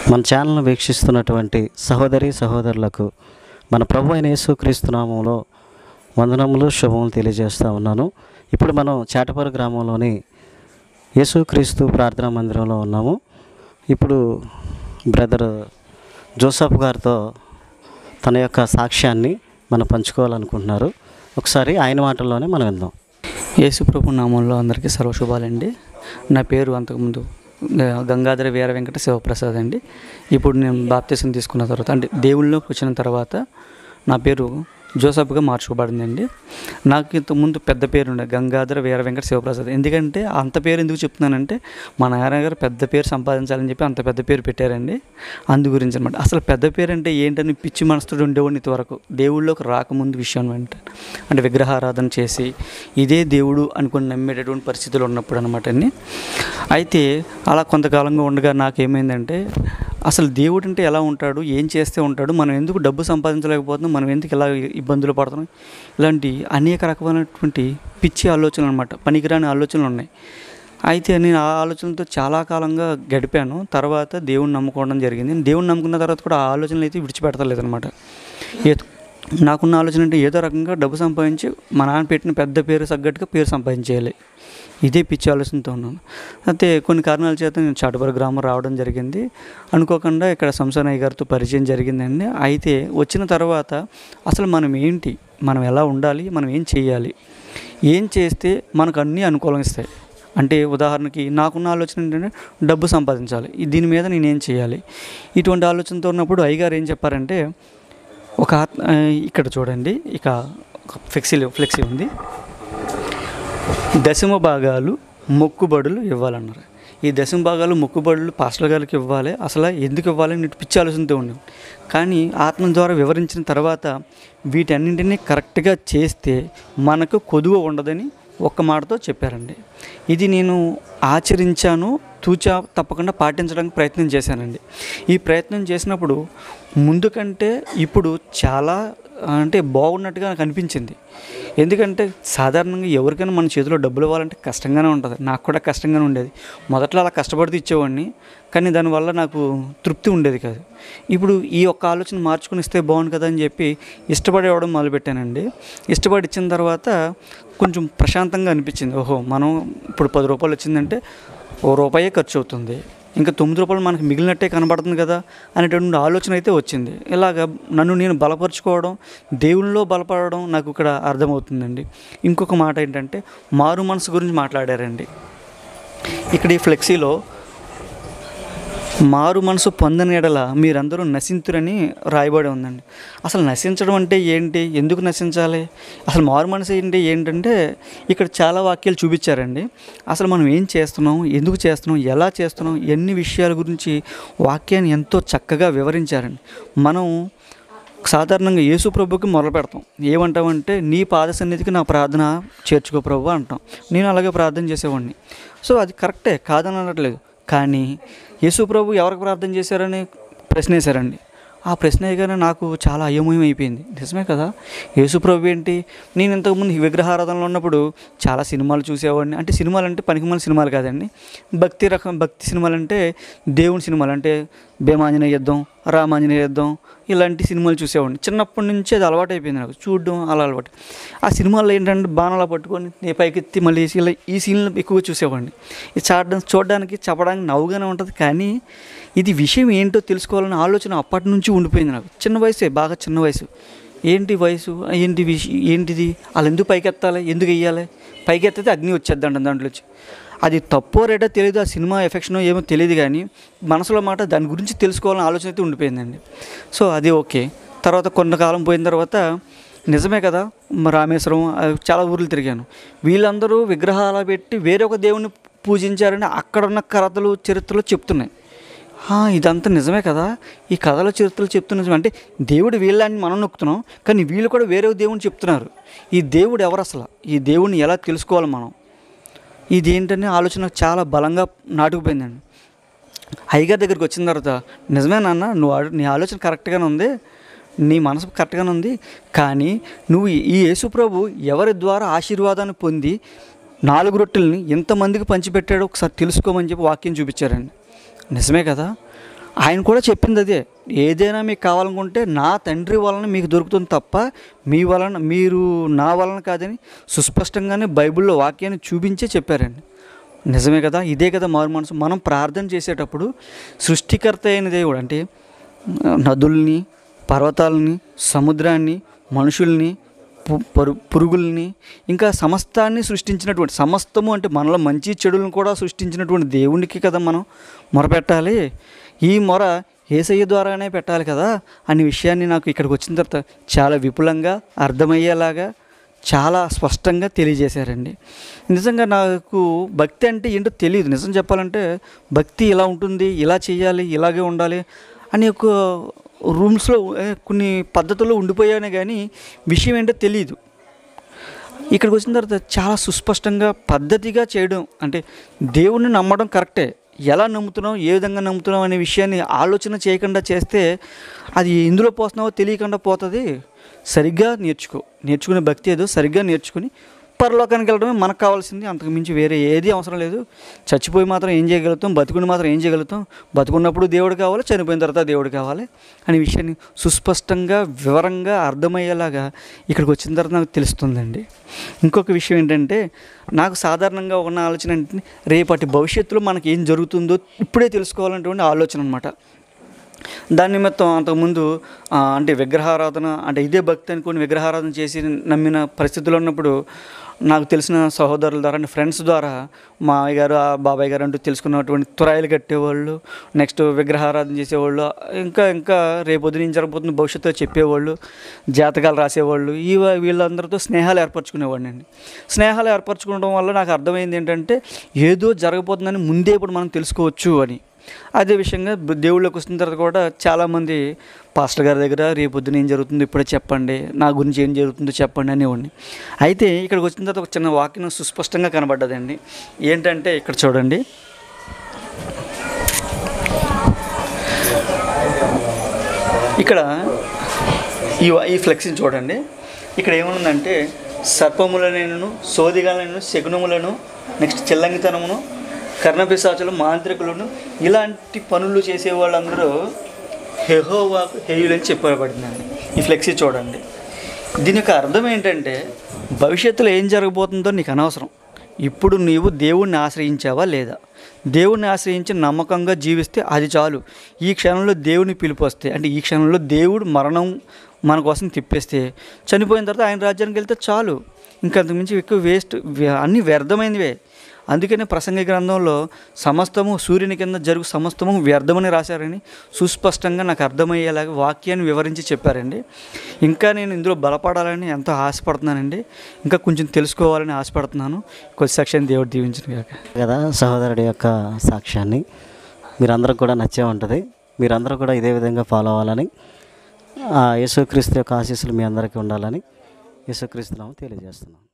మన ఛానల్ను వీక్షిస్తున్నటువంటి సహోదరి సహోదరులకు మన ప్రభు అయిన యేసుక్రీస్తు నామంలో వందనములు శుభములు తెలియజేస్తూ ఉన్నాను ఇప్పుడు మనం చాటపర గ్రామంలోని యేసుక్రీస్తు ప్రార్థనా మందిరంలో ఉన్నాము ఇప్పుడు బ్రదర్ జోసఫ్ గారితో తన యొక్క సాక్ష్యాన్ని మనం పంచుకోవాలనుకుంటున్నారు ఒకసారి ఆయన మాటల్లోనే మనం విందాం యేసుప్రభు నామంలో అందరికీ సర్వశుభాలండి నా పేరు అంతకుముందు ఆ, గంగాధర వీర వెంకట శివప్రసాద్ అండి ఇప్పుడు నేను బాప్తీసం తీసుకున్న తర్వాత అంటే దేవుళ్ళలోకి వచ్చిన తర్వాత నా పేరు జోసఫ్గా మార్చుకోబడిందండి నాకు ఇంత ముందు పెద్ద పేరు ఉండే గంగాధర వీర వెంకట శివప్రసాద్ ఎందుకంటే అంత పేరు ఎందుకు చెప్తున్నానంటే మా నాన్నగారు పెద్ద పేరు సంపాదించాలని చెప్పి అంత పెద్ద పేరు పెట్టారండి అందు గురించి అనమాట అసలు పెద్ద పేరు అంటే ఏంటని పిచ్చి మనసుతో ఉండేవాడిని ఇంతవరకు దేవుళ్ళలోకి రాకముందు విషయం అంటే అంటే విగ్రహారాధన చేసి ఇదే దేవుడు అనుకుని నమ్మేటటువంటి పరిస్థితులు ఉన్నప్పుడు అనమాట అండి అయితే అలా కొంతకాలంగా ఉండగా నాకేమైందంటే అసలు దేవుడు అంటే ఎలా ఉంటాడు ఏం చేస్తే ఉంటాడు మనం ఎందుకు డబ్బు సంపాదించలేకపోతున్నాం మనం ఎందుకు ఇలా ఇబ్బందులు పడుతున్నాం ఇలాంటి అనేక రకమైనటువంటి పిచ్చి ఆలోచనలు అనమాట పనికిరాని ఆలోచనలు ఉన్నాయి అయితే నేను ఆ ఆలోచనలతో చాలా కాలంగా గడిపాను తర్వాత దేవుణ్ణి నమ్ముకోవడం జరిగింది దేవుణ్ణి నమ్ముకున్న తర్వాత కూడా ఆ ఆలోచనలు అయితే విడిచిపెడతలేదనమాట ఏదో నాకున్న ఆలోచన అంటే ఏదో రకంగా డబ్బు సంపాదించి మా నాన్న పెట్టిన పెద్ద పేరు తగ్గట్టుగా పేరు సంపాదించేయాలి ఇదే పిచ్చి ఆలోచనతో ఉన్నాను అయితే కొన్ని కారణాల చేత నేను చాటపర గ్రామం రావడం జరిగింది అనుకోకుండా ఇక్కడ సంసానయ్య గారితో పరిచయం జరిగిందండి అయితే వచ్చిన తర్వాత అసలు మనం ఏంటి మనం ఎలా ఉండాలి మనం ఏం చేయాలి ఏం చేస్తే మనకు అన్నీ అనుకూలంస్తాయి అంటే ఉదాహరణకి నాకున్న ఆలోచన ఏంటంటే డబ్బు సంపాదించాలి ఈ- దీని మీద నేను ఏం చేయాలి ఇటువంటి ఆలోచనతో ఉన్నప్పుడు అయ్యగారు ఏం చెప్పారంటే ఒక ఆత్- ఆ, ఇక్కడ చూడండి ఇక ఫ్లెక్సీ ఫ్లెక్సీ ఉంది దశమ భాగాలు మొక్కుబడులు ఇవ్వాలన్నారు ఈ దశమ భాగాలు మొక్కుబడులు పాస్టర్ గారికి ఇవ్వాలి అసలు ఎందుకు ఇవ్వాలి నేను పిచ్చి ఆలోచనతో ఉన్నాం కానీ ఆత్మ ద్వారా వివరించిన తర్వాత వీటన్నింటినీ కరెక్ట్గా చేస్తే మనకు కొదువ ఉండదని ఒక్క మాటతో చెప్పారండి ఇది నేను ఆచరించాను తూచా తప్పకుండా పాటించడానికి ప్రయత్నం చేశానండి ఈ ప్రయత్నం చేసినప్పుడు ముందు కంటే ఇప్పుడు చాలా అంటే బాగున్నట్టుగా నాకు అనిపించింది ఎందుకంటే సాధారణంగా ఎవరికైనా మన చేతిలో డబ్బులు ఇవ్వాలంటే కష్టంగానే ఉంటుంది నాకు కూడా కష్టంగానే ఉండేది మొదట్లో అలా కష్టపడుతూ ఇచ్చేవాడిని కానీ దానివల్ల నాకు తృప్తి ఉండేది కాదు ఇప్పుడు ఈ ఒక్క ఆలోచన మార్చుకుని ఇస్తే బాగుంది కదా అని చెప్పి ఇష్టపడి ఇవ్వడం మొదలుపెట్టానండి ఇష్టపడి ఇచ్చిన తర్వాత కొంచెం ప్రశాంతంగా అనిపించింది ఓహో మనం ఇప్పుడు పది రూపాయలు వచ్చిందంటే ఓ రూపాయే ఖర్చు అవుతుంది ఇంకా తొమ్మిది రూపాయలు మనకి మిగిలినట్టే కనబడుతుంది కదా అనేటువంటి ఆలోచన అయితే వచ్చింది ఇలాగ నన్ను నేను బలపరుచుకోవడం దేవునిలో బలపడడం నాకు ఇక్కడ అర్థమవుతుందండి ఇంకొక మాట ఏంటంటే మారు మనసు గురించి మాట్లాడారండి ఇక్కడ ఈ ఫ్లెక్సీలో మారు మనసు పొందని ఎడల మీరందరూ నశింతురని రాయబడి ఉందండి అసలు నశించడం అంటే ఏంటి ఎందుకు నశించాలి అసలు మారు మనసు ఏంటి ఏంటంటే ఇక్కడ చాలా వాక్యాలు చూపించారండి అసలు మనం ఏం చేస్తున్నాం ఎందుకు చేస్తున్నాం ఎలా చేస్తున్నాం ఎన్ని విషయాల గురించి వాక్యాన్ని ఎంతో చక్కగా వివరించారండి మనం సాధారణంగా యేసు ప్రభుకి మొదలు పెడతాం ఏమంటామంటే నీ పాద సన్నిధికి నా ప్రార్థన చేర్చుకో ప్రభు అంటాం నేను అలాగే ప్రార్థన చేసేవాడిని సో అది కరెక్టే కాదని అనట్లేదు కానీ యేసు ప్రభు ఎవరికి ప్రార్థన చేశారని ప్రశ్న వేశారండి ఆ ప్రశ్న వేయగానే నాకు చాలా అయోమయం అయిపోయింది నిజమే కదా యేసు ప్రభు ఏంటి నేను ఇంతకుముందు ఈ విగ్రహారాధనలో ఉన్నప్పుడు చాలా సినిమాలు చూసేవాడిని అంటే సినిమాలు అంటే పనికిమాల సినిమాలు కాదండి భక్తి రకం భక్తి సినిమాలు అంటే దేవుని సినిమాలు అంటే భీమాంజనేయ యుద్ధం రామాంజనేయ యుద్ధం ఇలాంటి సినిమాలు చూసేవాడిని చిన్నప్పటి నుంచి అది అలవాటు అయిపోయింది నాకు చూడడం అలా అలవాటు ఆ సినిమాల్లో ఏంటంటే బాణాలు పట్టుకొని నీ పైకెత్తి మళ్ళీ వేసి ఇలా ఈ సీన్లు ఎక్కువగా చూసేవాడిని ఇది చూడడం చూడడానికి చెప్పడానికి నవ్వుగానే ఉంటుంది కానీ ఇది విషయం ఏంటో తెలుసుకోవాలనే ఆలోచన అప్పటి నుంచి ఉండిపోయింది నాకు చిన్న వయసే బాగా చిన్న వయసు ఏంటి వయసు ఏంటి విష ఏంటిది వాళ్ళు ఎందుకు పైకెత్తాలి ఎందుకు వెయ్యాలి పైకెత్తితే అగ్ని వచ్చేద్దంట దాంట్లో వచ్చి అది తప్పో రేటో తెలియదు ఆ సినిమా ఎఫెక్షన్ ఏమో తెలియదు కానీ మనసులో మాట దాని గురించి తెలుసుకోవాలని ఆలోచన అయితే ఉండిపోయిందండి సో అది ఓకే తర్వాత కొంతకాలం పోయిన తర్వాత నిజమే కదా మ రామేశ్వరం ఆ, చాలా ఊర్లు తిరిగాను వీళ్ళందరూ విగ్రహాలు పెట్టి వేరొక దేవుని పూజించారని అక్కడ ఉన్న కథలు చరిత్రలు చెప్తున్నాయి ఆ, ఇదంతా నిజమే కదా ఈ కథల చరిత్రలు చెప్తున్న నిజమే అంటే దేవుడు వీళ్ళని మనం నొక్కుతున్నాం కానీ వీళ్ళు కూడా వేరే దేవుని చెప్తున్నారు ఈ దేవుడు ఎవరు అసలు ఈ దేవుడిని ఎలా తెలుసుకోవాలి మనం ఇది ఏంటనే ఆలోచన చాలా బలంగా నాటుకుపోయిందండి అయ్యగారి దగ్గరికి వచ్చిన తర్వాత నిజమే నాన్న నువ్వు ఆడు- నీ ఆలోచన కరెక్ట్గానే ఉంది నీ మనసు కరెక్ట్గానే ఉంది కానీ నువ్వు ఈ యేసుప్రభు ఎవరి ద్వారా ఆశీర్వాదాన్ని పొంది నాలుగు రొట్టెల్ని ఎంతమందికి పంచిపెట్టాడో ఒకసారి తెలుసుకోమని చెప్పి వాక్యం చూపించారండి నిజమే కదా ఆయన కూడా చెప్పింది అదే ఏదైనా మీకు కావాలనుకుంటే నా తండ్రి వలన మీకు దొరుకుతుంది తప్ప మీ వలన మీరు నా వలన కాదని సుస్పష్టంగానే బైబిల్లో వాక్యాన్ని చూపించే చెప్పారండి నిజమే కదా ఇదే కదా మారు మనసు మనం ప్రార్థన చేసేటప్పుడు సృష్టికర్త అయిన దేవుడు అంటే ఆ, నదుల్ని పర్వతాలని సముద్రాన్ని మనుషుల్ని పు- పరు పురుగుల్ని ఇంకా సమస్తాన్ని సృష్టించినటువంటి సమస్తము అంటే మనలో మంచి చెడులను కూడా సృష్టించినటువంటి దేవునికి కదా మనం మొరపెట్టాలి ఈ మొర ఏసయ్య ద్వారానే పెట్టాలి కదా అనే విషయాన్ని నాకు ఇక్కడికి వచ్చిన తర్వాత చాలా విపులంగా అర్థమయ్యేలాగా చాలా స్పష్టంగా తెలియజేశారండి నిజంగా నాకు భక్తి అంటే ఏంటో తెలియదు నిజం చెప్పాలంటే భక్తి ఇలా ఉంటుంది ఇలా చేయాలి ఇలాగే ఉండాలి అని ఒక రూమ్స్లో ఏ, కొన్ని పద్ధతుల్లో ఉండిపోయానే కానీ విషయం ఏంటో తెలియదు ఇక్కడికి వచ్చిన తర్వాత చాలా సుస్పష్టంగా పద్ధతిగా చేయడం అంటే దేవుణ్ణి నమ్మడం కరెక్టే ఎలా నమ్ముతున్నాం ఏ విధంగా నమ్ముతున్నాం అనే విషయాన్ని ఆలోచన చేయకుండా చేస్తే అది ఎందులో పోస్తున్నావో తెలియకుండా పోతుంది సరిగ్గా నేర్చుకో నేర్చుకునే భక్తి ఏదో సరిగ్గా నేర్చుకుని పరలోకానికి వెళ్ళడమే మనకు కావాల్సింది అంతకు మించి వేరే ఏది అవసరం లేదు చచ్చిపోయి మాత్రం ఏం చేయగలుగుతాం బతుకుని మాత్రం ఏం చేయగలుగుతాం బతుకున్నప్పుడు దేవుడు కావాలి చనిపోయిన తర్వాత దేవుడు కావాలి అనే విషయాన్ని సుస్పష్టంగా వివరంగా అర్థమయ్యేలాగా ఇక్కడికి వచ్చిన తర్వాత నాకు తెలుస్తుందండి ఇంకొక విషయం ఏంటంటే నాకు సాధారణంగా ఉన్న ఆలోచన ఏంటంటే రేపటి భవిష్యత్తులో మనకి ఏం జరుగుతుందో ఇప్పుడే తెలుసుకోవాలనేటువంటి ఆలోచన అనమాట దాని నిమిత్తం అంతకుముందు ఆ, అంటే విగ్రహారాధన అంటే ఇదే భక్తి అనుకుని విగ్రహారాధన చేసి నమ్మిన పరిస్థితుల్లో ఉన్నప్పుడు నాకు తెలిసిన సహోదరుల ద్వారా అంటే ఫ్రెండ్స్ ద్వారా మా అయ్య గారు ఆ బాబాయ్ గారు అంటూ తెలుసుకున్నటువంటి తురాయిలు కట్టేవాళ్ళు నెక్స్ట్ విగ్రహారాధన చేసేవాళ్ళు ఇంకా ఇంకా రేపు నుంచి జరగబోతున్న భవిష్యత్తులో చెప్పేవాళ్ళు జాతకాలు రాసేవాళ్ళు ఈ వీళ్ళందరితో స్నేహాలు ఏర్పరచుకునేవాడిని అండి స్నేహాలు ఏర్పరచుకోవడం వల్ల నాకు అర్థమైంది ఏంటంటే ఏదో జరగబోతుందని ముందే ఇప్పుడు మనం తెలుసుకోవచ్చు అని అదే విషయంగా బ- దేవుళ్ళకి వచ్చిన తర్వాత కూడా చాలామంది పాస్టర్ గారి దగ్గర రేపు పొద్దున ఏం జరుగుతుందో ఇప్పుడే చెప్పండి నా గురించి ఏం జరుగుతుందో చెప్పండి అనేవాడిని అయితే ఇక్కడికి వచ్చిన తర్వాత ఒక చిన్న వాక్యం సుస్పష్టంగా కనబడ్డదండి ఏంటంటే ఇక్కడ చూడండి ఇక్కడ ఈ ఈ ఫ్లెక్సీని చూడండి ఇక్కడ ఏముందంటే సర్పములనైనను సోదిగాలను శకునములను నెక్స్ట్ చిల్లంగితనమును కర్ణపిశాచులు మాంత్రికులను ఇలాంటి పనులు చేసే వాళ్ళందరూ హెహోవాకు హేయులని చెప్పబడిందండి ఈ ఫ్లెక్సీ చూడండి దీని యొక్క అర్థం ఏంటంటే భవిష్యత్తులో ఏం జరగబోతుందో నీకు అనవసరం ఇప్పుడు నీవు దేవుణ్ణి ఆశ్రయించావా లేదా దేవుణ్ణి ఆశ్రయించి నమ్మకంగా జీవిస్తే అది చాలు ఈ క్షణంలో దేవుని పిలుపు వస్తే అంటే ఈ క్షణంలో దేవుడు మరణం మన కోసం తిప్పేస్తే చనిపోయిన తర్వాత ఆయన రాజ్యానికి వెళ్తే చాలు ఇంకంతకు మించి ఎక్కువ వేస్ట్ అన్నీ వ్యర్థమైనవే అందుకనే ప్రసంగ గ్రంథంలో సమస్తము సూర్యుని కింద జరుగు సమస్తము వ్యర్థమని రాశారని సుస్పష్టంగా నాకు అర్థమయ్యేలాగా వాక్యాన్ని వివరించి చెప్పారండి ఇంకా నేను ఇందులో బలపడాలని ఎంతో ఆశపడుతున్నానండి ఇంకా కొంచెం తెలుసుకోవాలని ఆశపడుతున్నాను కొద్ది సెక్షన్ దేవుడు దీవించిన కాక కదా సహోదరుడి యొక్క సాక్ష్యాన్ని మీరందరూ కూడా నచ్చే ఉంటుంది మీరందరూ కూడా ఇదే విధంగా ఫాలో అవ్వాలని ఆ యేసుక్రీస్తు యొక్క ఆశీస్సులు మీ అందరికీ ఉండాలని యేసుక్రీస్తునామం తెలియజేస్తున్నాం